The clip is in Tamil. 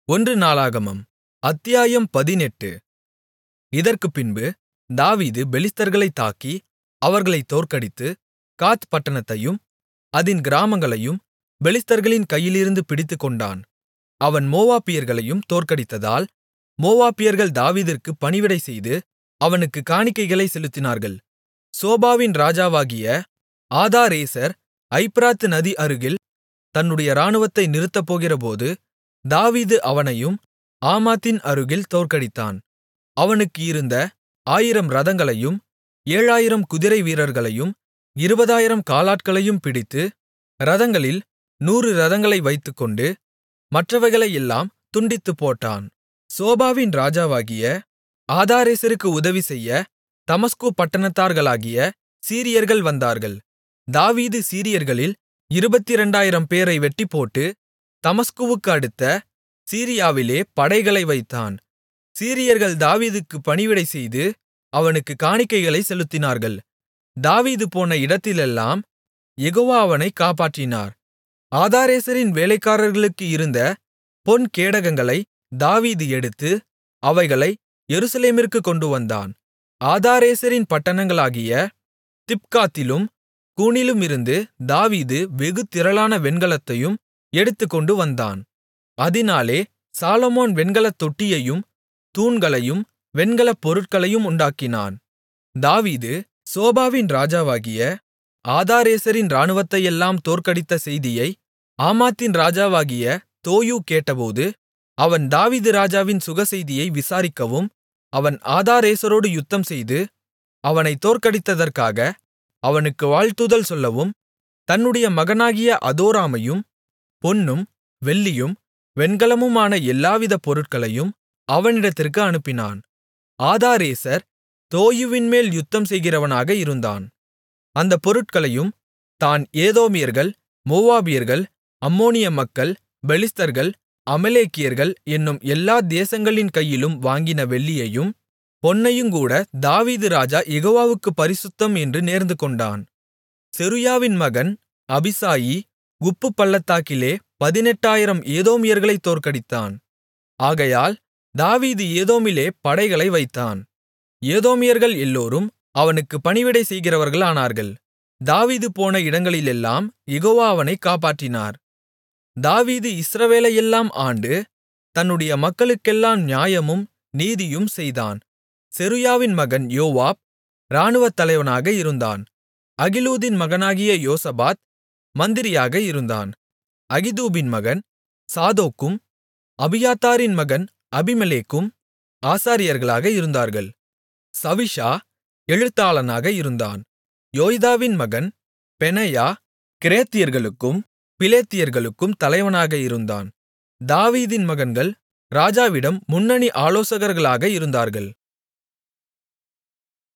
ஒன்று நாளாகமம் அத்தியாயம் பதினெட்டு இதற்குப்பின்பு தாவீது பெலிஸ்தர்களைத் தாக்கி அவர்களைத் தோற்கடித்து காத் பட்டணத்தையும் அதின் கிராமங்களையும் பெலிஸ்தர்களின் கையிலிருந்து பிடித்துக்கொண்டான் அவன் மோவாபியர்களையும் தோற்கடித்ததால் மோவாபியர்கள் தாவீதிற்குப் பணிவிடைசெய்து அவனுக்குக் காணிக்கைகளைச் செலுத்தினார்கள் சோபாவின் ராஜாவாகிய ஆதாரேசர் ஐப்பிராத்து நதி அருகில் தன்னுடைய இராணுவத்தை நிறுத்தப்போகிறபோது தாவீது அவனையும் ஆமாத்தின் அருகில் தோற்கடித்தான் அவனுக்கு இருந்த ஆயிரம் இரதங்களையும் ஏழாயிரம் குதிரை வீரர்களையும் இருபதாயிரம் காலாட்களையும் பிடித்து இரதங்களில் நூறு இரதங்களை வைத்துக்கொண்டு மற்றவைகளையெல்லாம் துண்டித்துப்போட்டான் சோபாவின் ராஜாவாகிய ஆதாரேசருக்கு உதவிசெய்ய தமஸ்கு பட்டணத்தார்களாகிய சீரியர்கள் வந்தார்கள் தாவீது சீரியர்களில் இருபத்திரண்டாயிரம் பேரை வெட்டிப்போட்டு தமஸ்குவுக்கு அடுத்த சீரியாவிலே படைகளை வைத்தான் சீரியர்கள் தாவீதுக்குப் பணிவிடைசெய்து அவனுக்குக் காணிக்கைகளைச் செலுத்தினார்கள் தாவீது போன இடத்திலெல்லாம் யெகோவா அவனைக் காப்பாற்றினார் ஆதாரேசரின் வேலைக்காரர்களுக்கு இருந்த பொன் கேடகங்களை தாவீது எடுத்து அவைகளை எருசலேமிற்குக் கொண்டுவந்தான் ஆதாரேசரின் பட்டணங்களாகிய திப்காத்திலும் கூனிலுமிருந்து தாவீது வெகு திரளான வெண்கலத்தையும் எடுத்துக்கொண்டு வந்தான் அதினாலே சாலொமோன் வெண்கலத் தொட்டியையும் தூண்களையும் வெண்கலப் பொருட்களையும் உண்டாக்கினான் தாவீது சோபாவின் ராஜாவாகிய ஆதாரேசரின் இராணுவத்தையெல்லாம் தோற்கடித்த செய்தியை ஆமாத்தின் ராஜாவாகிய தோயூ கேட்டபோது அவன் தாவீது ராஜாவின் சுகசெய்தியை விசாரிக்கவும் அவன் ஆதாரேசரோடு யுத்தம்செய்து அவனைத் தோற்கடித்ததற்காக அவனுக்கு வாழ்த்துதல் சொல்லவும் தன்னுடைய மகனாகிய அதோராமையும் பொன்னும் வெள்ளியும் வெண்கலமுமான எல்லாவித பொருட்களையும் அவனிடத்திற்கு அனுப்பினான் ஆதாரேசர் தோயுவின்மேல் யுத்தம் செய்கிறவனாக இருந்தான் அந்தப் பொருட்களையும் தான் ஏதோமியர்கள் மோவாபியர்கள் அம்மோனிய மக்கள் பெலிஸ்தர்கள் அமலேக்கியர்கள் என்னும் எல்லா தேசங்களின் கையிலும் வாங்கின வெள்ளியையும் பொன்னையுங்கூட தாவீது ராஜா யெகோவாவுக்குப் பரிசுத்தம் என்று நேர்ந்துகொண்டான் செருயாவின் மகன் அபிசாயி உப்பு பள்ளத்தாக்கிலே பதினெட்டாயிரம் ஏதோமியர்களைத் தோற்கடித்தான் ஆகையால் தாவீது ஏதோமிலே படைகளை வைத்தான் ஏதோமியர்கள் எல்லோரும் அவனுக்கு பணிவிடை செய்கிறவர்களானார்கள் தாவீது போன இடங்களிலெல்லாம் யெகோவா அவனைக் காப்பாற்றினார் தாவீது இஸ்ரவேலையெல்லாம் ஆண்டு தன்னுடைய மக்களுக்கெல்லாம் நியாயமும் நீதியும் செய்தான் செருயாவின் மகன் யோவாப் இராணுவத் தலைவனாக இருந்தான் அகிலூதின் மகனாகிய யோசபாத் மந்திரியாக இருந்தான் அகிதூபின் மகன் சாதோக்கும் அபியாத்தாரின் மகன் அபிமெலேக்கும் ஆசாரியர்களாக இருந்தார்கள் சவிஷா எழுத்தாளனாக இருந்தான் யோய்தாவின் மகன் பெனயா கிரேத்தியர்களுக்கும் பிலேத்தியர்களுக்கும் தலைவனாக இருந்தான் தாவீதின் மகன்கள் ராஜாவிடம் முன்னணி ஆலோசகர்களாக இருந்தார்கள்